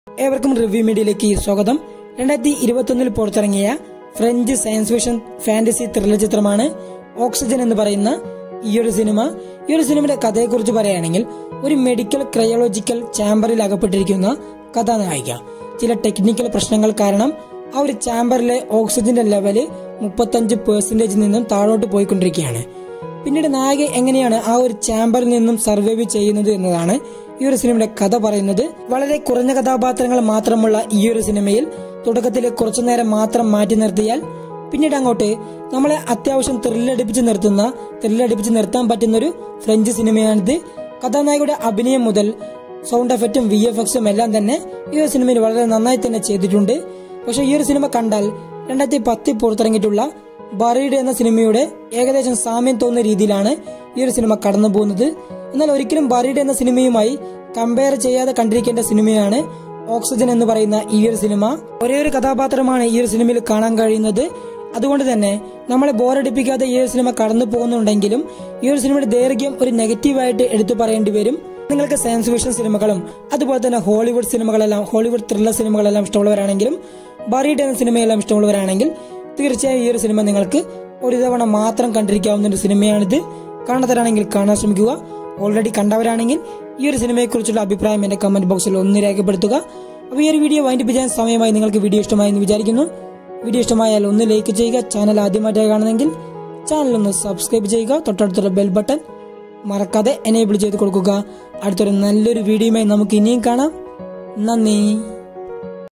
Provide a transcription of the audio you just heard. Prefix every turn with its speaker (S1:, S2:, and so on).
S1: ഏവർക്കും റിവ്യൂ മീഡിയയിലേക്ക് സ്വാഗതം രണ്ടായിരത്തി ഇരുപത്തൊന്നിൽ പുറത്തിറങ്ങിയ French science fiction fantasy thriller ചിത്രമാണ് ഓക്സിജൻ എന്ന് പറയുന്ന ഈ ഒരു സിനിമ ഈ ഒരു സിനിമയുടെ കഥയെക്കുറിച്ച് പറയുകയാണെങ്കിൽ ഒരു മെഡിക്കൽ ക്രയോളജിക്കൽ ചാമ്പറിൽ അകപ്പെട്ടിരിക്കുന്ന കഥാനായിക ചില ടെക്നിക്കൽ പ്രശ്നങ്ങൾ കാരണം ആ ഒരു ചാമ്പറിലെ ഓക്സിജന്റെ ലെവല് മുപ്പത്തഞ്ച് പെർസെന്റേജിൽ നിന്നും താഴോട്ട് പോയിക്കൊണ്ടിരിക്കുകയാണ് പിന്നീട് നായക എങ്ങനെയാണ് ആ ഒരു ചാമ്പറിൽ നിന്നും സർവൈവ് ചെയ്യുന്നത് എന്നതാണ് ഈ ഒരു സിനിമയുടെ കഥ പറയുന്നത് വളരെ കുറഞ്ഞ കഥാപാത്രങ്ങൾ മാത്രമുള്ള ഈ ഒരു സിനിമയിൽ തുടക്കത്തിൽ കുറച്ചു നേരം മാത്രം മാറ്റി നിർത്തിയാൽ പിന്നീട് അങ്ങോട്ട് നമ്മളെ അത്യാവശ്യം ത്രില്ലടിപ്പിച്ച് നിർത്തുന്ന ത്രില്ലടിപ്പിച്ച് നിർത്താൻ പറ്റുന്ന ഒരു ഫ്രഞ്ച് സിനിമയാണിത് കഥാനായകയുടെ അഭിനയം മുതൽ സൗണ്ട് എഫക്റ്റും വി എഫ് എക്സും എല്ലാം തന്നെ ഈ ഒരു സിനിമയിൽ വളരെ നന്നായി തന്നെ ചെയ്തിട്ടുണ്ട് പക്ഷെ ഈ ഒരു സിനിമ കണ്ടാൽ രണ്ടായിരത്തി പത്തിൽ പുറത്തിറങ്ങിയിട്ടുള്ള ബറീഡ് എന്ന സിനിമയുടെ ഏകദേശം സാമ്യം തോന്നുന്ന രീതിയിലാണ് ഈ ഒരു സിനിമ കടന്നു പോകുന്നത് എന്നാൽ ഒരിക്കലും ബറീഡ് എന്ന സിനിമയുമായി കമ്പയർ ചെയ്യാതെ കണ്ടിരിക്കേണ്ട സിനിമയാണ് ഓക്സിജൻ എന്ന് പറയുന്ന ഈ ഒരു സിനിമ ഒരേ ഒരു കഥാപാത്രമാണ് ഈ ഒരു സിനിമയിൽ കാണാൻ കഴിയുന്നത് അതുകൊണ്ട് തന്നെ നമ്മളെ ബോറടിപ്പിക്കാതെ ഈ ഒരു സിനിമ കടന്നു പോകുന്നുണ്ടെങ്കിലും ഈ ഒരു സിനിമയുടെ ദൈർഘ്യം ഒരു നെഗറ്റീവായിട്ട് എടുത്തു പറയേണ്ടി വരും നിങ്ങൾക്ക് സയൻസ് ഫിക്ഷൻ സിനിമകളും അതുപോലെ തന്നെ ഹോളിവുഡ് സിനിമകളെല്ലാം ഹോളിവുഡ് ത്രില്ലർ സിനിമകളെല്ലാം ഇഷ്ടമുള്ളവരാണെങ്കിലും ബറീഡ് എന്ന സിനിമയെല്ലാം ഇഷ്ടമുള്ളവരാണെങ്കിൽ തീർച്ചയായും ഈ ഒരു സിനിമ നിങ്ങൾക്ക് ഒരു തവണ മാത്രം കണ്ടിരിക്കാവുന്ന ഒരു സിനിമയാണിത് കാണാത്തവരാണെങ്കിൽ കാണാൻ ശ്രമിക്കുക ഓൾറെഡി കണ്ടവരാണെങ്കിൽ ഈ ഒരു സിനിമയെക്കുറിച്ചുള്ള അഭിപ്രായം എന്റെ കമന്റ് ബോക്സിൽ ഒന്ന് രേഖപ്പെടുത്തുക അപ്പോൾ ഈ ഒരു വീഡിയോ വൈൻഡപ്പ് ചെയ്യാൻ സമയമായി നിങ്ങൾക്ക് വീഡിയോ ഇഷ്ടമായി എന്ന് വിചാരിക്കുന്നു വീഡിയോ ഇഷ്ടമായാൽ ഒന്ന് ലൈക്ക് ചെയ്യുക ചാനൽ ആദ്യമായിട്ടായി കാണുന്നെങ്കിൽ ചാനൽ ഒന്ന് സബ്സ്ക്രൈബ് ചെയ്യുക തൊട്ടടുത്തുള്ള ബെൽ ബട്ടൺ മറക്കാതെ എനേബിൾ ചെയ്ത് കൊടുക്കുക അടുത്തൊരു നല്ലൊരു വീഡിയോയുമായി നമുക്ക് ഇനിയും കാണാം നന്ദി